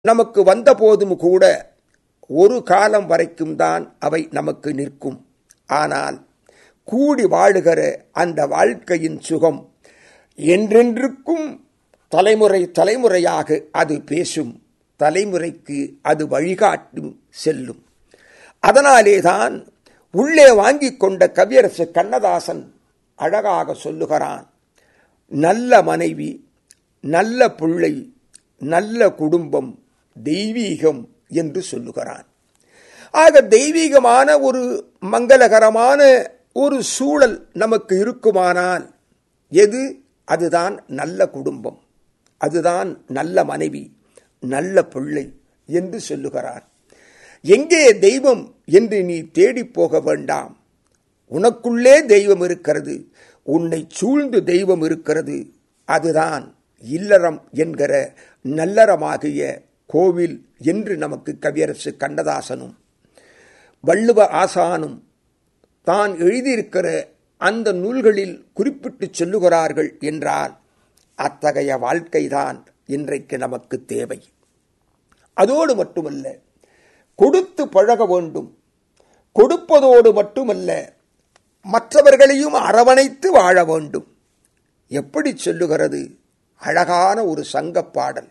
நமக்கு வந்த போதும் கூட ஒரு காலம் வரைக்கும் தான் அவை நமக்கு நிற்கும் ஆனால் கூடி வாழுகிற அந்த வாழ்க்கையின் சுகம் என்றென்றுக்கும் தலைமுறை தலைமுறையாக அது பேசும் தலைமுறைக்கு அது வழிகாட்டும் செல்லும் அதனாலேதான் உள்ளே வாங்கிக் கொண்ட கவியரசு கண்ணதாசன் அழகாக சொல்லுகிறான் நல்ல மனைவி நல்ல பிள்ளை நல்ல குடும்பம் தெய்வீகம் என்று சொல்லுகிறான் ஆக தெய்வீகமான ஒரு மங்களகரமான ஒரு சூழல் நமக்கு இருக்குமானால் எது அதுதான் நல்ல குடும்பம் அதுதான் நல்ல மனைவி நல்ல பிள்ளை என்று சொல்லுகிறார் எங்கே தெய்வம் என்று நீ தேடி போக வேண்டாம் உனக்குள்ளே தெய்வம் இருக்கிறது உன்னை சூழ்ந்து தெய்வம் இருக்கிறது அதுதான் இல்லறம் என்கிற நல்லறமாகிய கோவில் என்று நமக்கு கவியரசு கண்ணதாசனும் வள்ளுவ ஆசானும் தான் எழுதியிருக்கிற அந்த நூல்களில் குறிப்பிட்டு சொல்லுகிறார்கள் என்றால் அத்தகைய வாழ்க்கைதான் இன்றைக்கு நமக்கு தேவை அதோடு மட்டுமல்ல கொடுத்து பழக வேண்டும் கொடுப்பதோடு மட்டுமல்ல மற்றவர்களையும் அரவணைத்து வாழ வேண்டும் எப்படி சொல்லுகிறது அழகான ஒரு சங்கப் பாடல்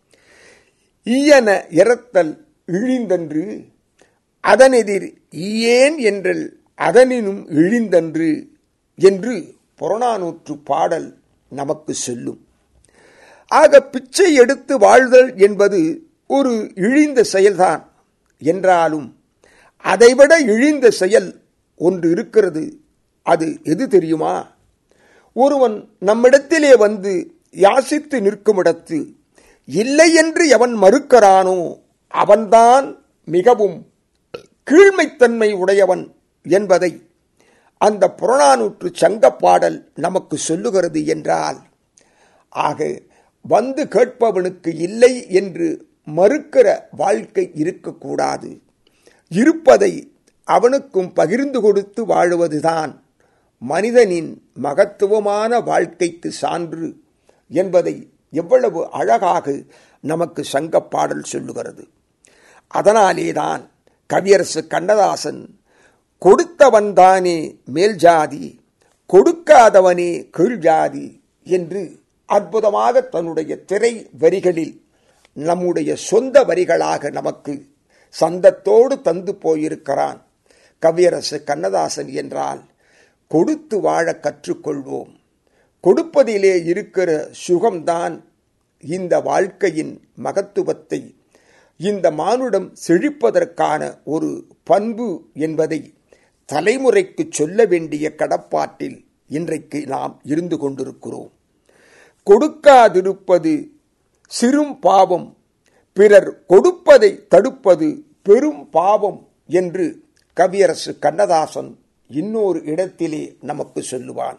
ஈயன இறத்தல் இழிந்தன்று அதனெதிர் ஈயேன் என்றல் அதனினும் இழிந்தன்று என்று புறநானூற்று பாடல் நமக்கு சொல்லும் ஆக பிச்சை எடுத்து வாழ்தல் என்பது ஒரு இழிந்த செயல்தான் என்றாலும் அதைவிட இழிந்த செயல் ஒன்று இருக்கிறது அது எது தெரியுமா ஒருவன் நம்மிடத்திலே வந்து யாசித்து நிற்குமிடத்து இல்லை என்று எவன் மறுக்கிறானோ அவன்தான் மிகவும் கீழ்மைத்தன்மை உடையவன் என்பதை அந்த புறநானூற்று சங்கப்பாடல் நமக்கு சொல்லுகிறது என்றால் ஆக வந்து கேட்பவனுக்கு இல்லை என்று மறுக்கிற வாழ்க்கை இருக்கக்கூடாது இருப்பதை அவனுக்கும் பகிர்ந்து கொடுத்து வாழுவதுதான் மனிதனின் மகத்துவமான வாழ்க்கைக்கு சான்று என்பதை எவ்வளவு அழகாக நமக்கு சங்கப்பாடல் சொல்லுகிறது அதனாலேதான் கவியரசு கண்ணதாசன் கொடுத்தவன் தானே மேல் ஜாதி கொடுக்காதவனே கீழ் ஜாதி என்று அற்புதமாக தன்னுடைய திரை வரிகளில் நம்முடைய சொந்த வரிகளாக நமக்கு சந்தத்தோடு தந்து போயிருக்கிறான் கவியரசு கண்ணதாசன் என்றால் கொடுத்து வாழ கற்றுக்கொள்வோம் கொடுப்பதிலே இருக்கிற சுகம்தான் இந்த வாழ்க்கையின் மகத்துவத்தை இந்த மானுடம் செழிப்பதற்கான ஒரு பண்பு என்பதை தலைமுறைக்கு சொல்ல வேண்டிய கடப்பாட்டில் இன்றைக்கு நாம் இருந்து கொண்டிருக்கிறோம் கொடுக்காதிருப்பது சிறும் பாவம் பிறர் கொடுப்பதை தடுப்பது பெரும் பாவம் என்று கவியரசு கண்ணதாசன் இன்னொரு இடத்திலே நமக்கு சொல்லுவான்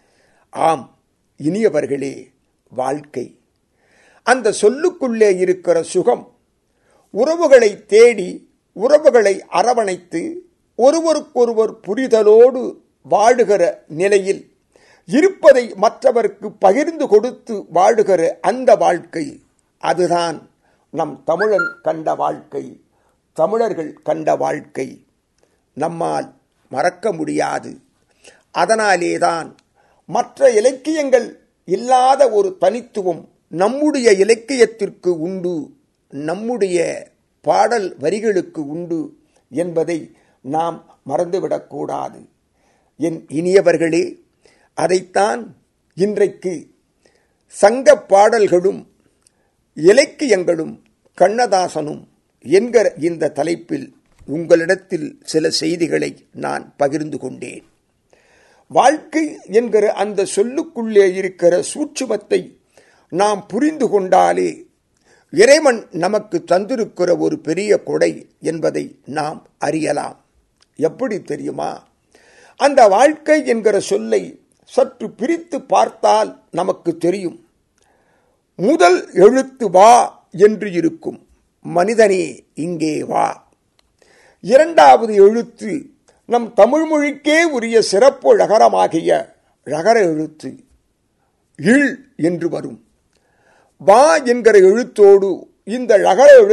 ஆம் இனியவர்களே வாழ்க்கை அந்த சொல்லுக்குள்ளே இருக்கிற சுகம் உறவுகளை தேடி உறவுகளை அரவணைத்து ஒருவருக்கொருவர் புரிதலோடு வாழுகிற நிலையில் இருப்பதை மற்றவருக்கு பகிர்ந்து கொடுத்து வாழுகிற அந்த வாழ்க்கை அதுதான் நம் தமிழன் கண்ட வாழ்க்கை தமிழர்கள் கண்ட வாழ்க்கை நம்மால் மறக்க முடியாது அதனாலேதான் மற்ற இலக்கியங்கள் இல்லாத ஒரு தனித்துவம் நம்முடைய இலக்கியத்திற்கு உண்டு நம்முடைய பாடல் வரிகளுக்கு உண்டு என்பதை நாம் மறந்துவிடக்கூடாது என் இனியவர்களே அதைத்தான் இன்றைக்கு சங்க பாடல்களும் இலக்கியங்களும் கண்ணதாசனும் என்கிற இந்த தலைப்பில் உங்களிடத்தில் சில செய்திகளை நான் பகிர்ந்து கொண்டேன் வாழ்க்கை என்கிற அந்த சொல்லுக்குள்ளே இருக்கிற சூட்சுமத்தை நாம் புரிந்து கொண்டாலே இறைவன் நமக்கு தந்திருக்கிற ஒரு பெரிய கொடை என்பதை நாம் அறியலாம் எப்படி தெரியுமா அந்த வாழ்க்கை என்கிற சொல்லை சற்று பிரித்து பார்த்தால் நமக்கு தெரியும் முதல் எழுத்து வா என்று இருக்கும் மனிதனே இங்கே வா இரண்டாவது எழுத்து நம் தமிழ் மொழிக்கே உரிய சிறப்பு ழகரமாகிய ழகர எழுத்து இல் என்று வரும் வா என்கிற எழுத்தோடு இந்த ழகர